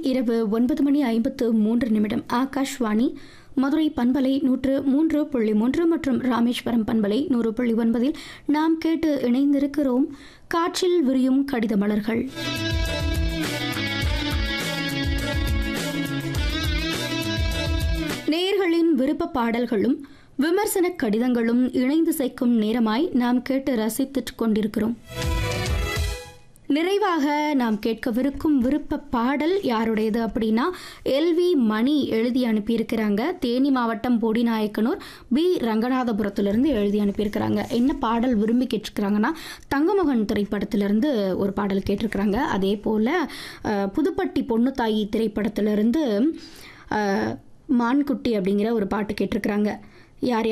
இரவு ஒன்பது மணி ஐம்பத்து மூன்று நிமிடம் ஆகாஷ்வாணி மதுரை பண்பலை நூற்று மூன்று புள்ளி மூன்று மற்றும் ராமேஸ்வரம் பண்பலை நூறு புள்ளி ஒன்பதில் நாம் கேட்டு இணைந்திருக்கிறோம் காற்றில் விரியும் கடித மலர்கள் நேயர்களின் விருப்ப பாடல்களும் விமர்சன கடிதங்களும் இணைந்து சேர்க்கும் நேரமாய் நாம் கேட்டு ரசித்துக் கொண்டிருக்கிறோம் நிறைவாக நாம் கேட்கவிருக்கும் விருப்ப பாடல் யாருடையது அப்படின்னா எல்வி மணி எழுதி அனுப்பியிருக்கிறாங்க தேனி மாவட்டம் போடிநாயக்கனூர் பி ரங்கநாதபுரத்திலிருந்து எழுதி அனுப்பியிருக்கிறாங்க என்ன பாடல் விரும்பி கேட்டிருக்கிறாங்கன்னா தங்கமகன் திரைப்படத்திலிருந்து ஒரு பாடல் கேட்டிருக்கிறாங்க அதே போல் அஹ், புதுப்பட்டி பொண்ணுத்தாயி திரைப்படத்திலிருந்து அஹ், மான்குட்டி அப்படிங்கிற ஒரு பாட்டு கேட்டிருக்கிறாங்க யார்